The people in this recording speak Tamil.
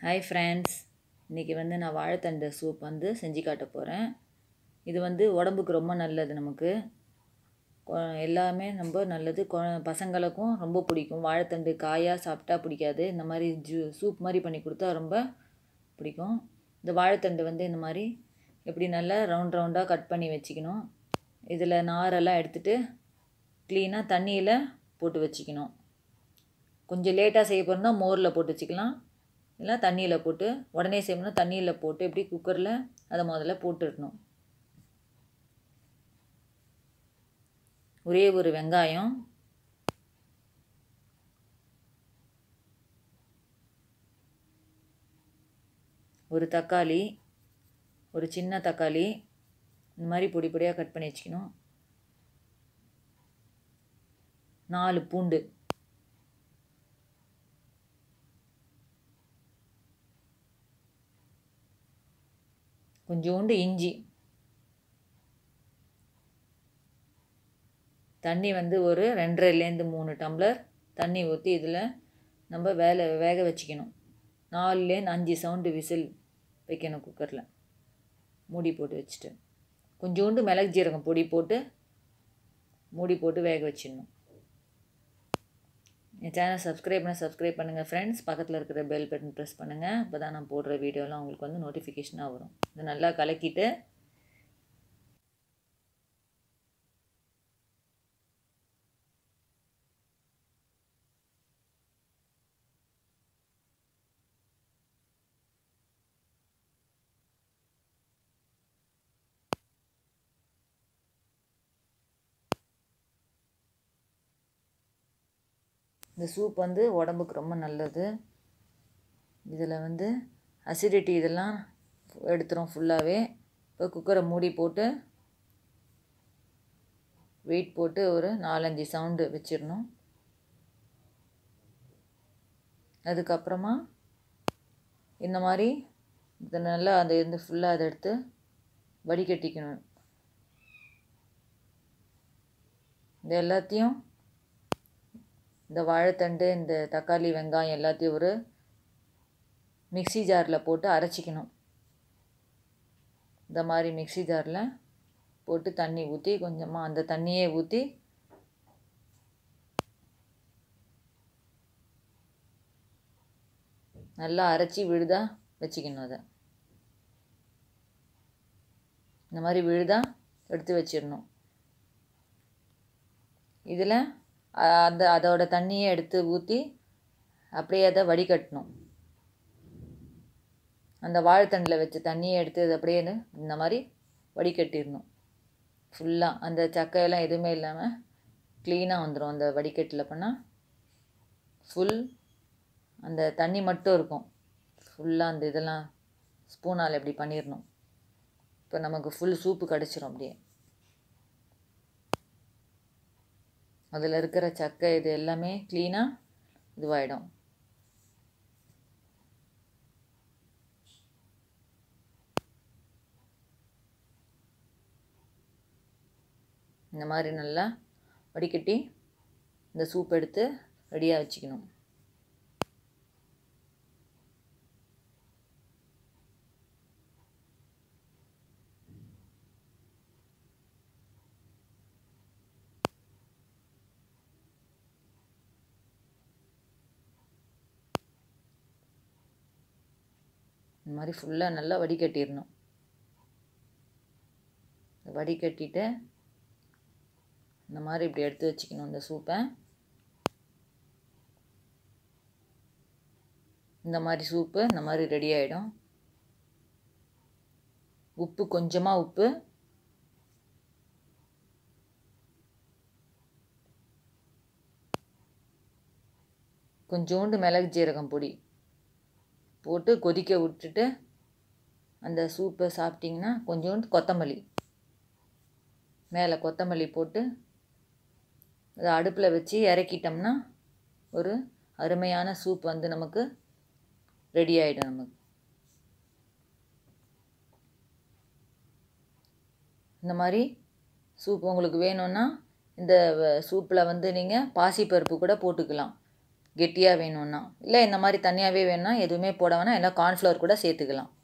ஹாய் ஃப்ரெண்ட்ஸ் இன்றைக்கி வந்து நான் வாழைத்தண்டு சூப் வந்து செஞ்சு காட்ட போகிறேன் இது வந்து உடம்புக்கு ரொம்ப நல்லது நமக்கு கொ- எல்லாமே ரொம்ப நல்லது கொ பசங்களுக்கும் ரொம்ப பிடிக்கும் வாழைத்தண்டு காயாக சாப்பிட்டா பிடிக்காது இந்த மாதிரி ஜூ சூப் மாதிரி பண்ணி கொடுத்தா ரொம்ப பிடிக்கும் இந்த வாழைத்தண்டு வந்து இந்த மாதிரி எப்படி நல்லா ரவுண்ட் ரவுண்டாக கட் பண்ணி வச்சுக்கணும் இதில் நாரெல்லாம் எடுத்துட்டு க்ளீனாக தண்ணியில் போட்டு வச்சுக்கணும் கொஞ்சம் லேட்டாக செய்ய போகிறோம்னா மோரில் போட்டு வச்சுக்கலாம் இல்லை தண்ணியில் போட்டு உடனே செய்யணும்னா தண்ணியில் போட்டு இப்படி குக்கரில் அதை முதல்ல போட்டுடணும் ஒரே ஒரு வெங்காயம் ஒரு தக்காளி ஒரு சின்ன தக்காளி இந்த மாதிரி பொடி பொடியாக கட் பண்ணி வச்சுக்கணும் நாலு பூண்டு கொஞ்சோண்டு இஞ்சி தண்ணி வந்து ஒரு ரெண்டரைலேருந்து மூணு டம்ளர் தண்ணி ஊற்றி இதில் நம்ம வேலை வேக வச்சுக்கணும் நாலுலேருந்து அஞ்சு சவுண்டு விசில் வைக்கணும் குக்கரில் மூடி போட்டு வச்சுட்டு கொஞ்சோண்டு மிளகு ஜீரகம் பொடி போட்டு மூடி போட்டு வேக வச்சிடணும் என் சேனல் சப்ஸ்கிரைப் பண்ண சப்ஸ்கிரைப் பண்ணுங்கள் ஃப்ரெண்ட்ஸ் பக்கத்தில் இருக்கிற பெல் பட்டன் ப்ரெஸ் பண்ணுங்கள் அப்போ தான் நான் போடுற வீடியோலாம் உங்களுக்கு வந்து நோட்டிஃபிகேஷனாக வரும் இதை நல்லா கலக்கிட்டு இந்த சூப் வந்து உடம்புக்கு ரொம்ப நல்லது இதில் வந்து அசிடிட்டி இதெல்லாம் எடுத்துரும் ஃபுல்லாகவே இப்போ குக்கரை மூடி போட்டு வெயிட் போட்டு ஒரு நாலஞ்சு சவுண்டு வச்சிடணும் அதுக்கப்புறமா இந்த மாதிரி இதை நல்லா அந்த இருந்து ஃபுல்லாக அதை எடுத்து வடிகட்டிக்கணும் இது எல்லாத்தையும் இந்த வாழைத்தண்டு இந்த தக்காளி வெங்காயம் எல்லாத்தையும் ஒரு மிக்ஸி ஜாரில் போட்டு அரைச்சிக்கணும் இந்த மாதிரி மிக்ஸி ஜாரில் போட்டு தண்ணி ஊற்றி கொஞ்சமாக அந்த தண்ணியே ஊற்றி நல்லா அரைச்சி விழுதா வச்சுக்கணும் அதை இந்த மாதிரி விழுதா எடுத்து வச்சிடணும் இதில் அந்த அதோட தண்ணியை எடுத்து ஊற்றி அப்படியே அதை வடிகட்டணும் அந்த வாழைத்தண்டில் வச்ச தண்ணியை எடுத்து அது அப்படியே இந்த மாதிரி வடிகட்டிடணும் ஃபுல்லாக அந்த சக்கையெல்லாம் எதுவுமே இல்லாமல் க்ளீனாக வந்துடும் அந்த வடிகட்டில் பண்ணால் ஃபுல் அந்த தண்ணி மட்டும் இருக்கும் ஃபுல்லாக அந்த இதெல்லாம் ஸ்பூனால் இப்படி பண்ணிடணும் இப்போ நமக்கு ஃபுல் சூப்பு கிடச்சிரும் அப்படியே அதில் இருக்கிற சக்கை இது எல்லாமே க்ளீனாக இதுவாகிடும் இந்த மாதிரி நல்லா வடிகட்டி இந்த சூப் எடுத்து ரெடியாக வச்சுக்கணும் இந்த மாதிரி ஃபுல்லாக நல்லா வடிகட்டிடணும் வடிகட்டிட்டு இந்த மாதிரி இப்படி எடுத்து வச்சுக்கணும் இந்த சூப்பை இந்த மாதிரி சூப்பு இந்த மாதிரி ரெடி ஆகிடும் உப்பு கொஞ்சமாக உப்பு கொஞ்சோண்டு மிளகு ஜீரகம் பொடி போட்டு கொதிக்க விட்டுட்டு அந்த சூப்பை சாப்பிட்டிங்கன்னா கொஞ்சோண்டு கொத்தமல்லி மேலே கொத்தமல்லி போட்டு அதை அடுப்பில் வச்சு இறக்கிட்டோம்னா ஒரு அருமையான சூப் வந்து நமக்கு ரெடி ஆகிடும் நமக்கு இந்த மாதிரி சூப் உங்களுக்கு வேணும்னா இந்த சூப்பில் வந்து நீங்கள் பாசிப்பருப்பு கூட போட்டுக்கலாம் கெட்டியாக வேணும்னா இல்லை இந்த மாதிரி தனியாகவே வேணும்னா எதுவுமே போட வேணாம் எல்லாம் கார்ன்ஃப்ளவர் கூட சேர்த்துக்கலாம்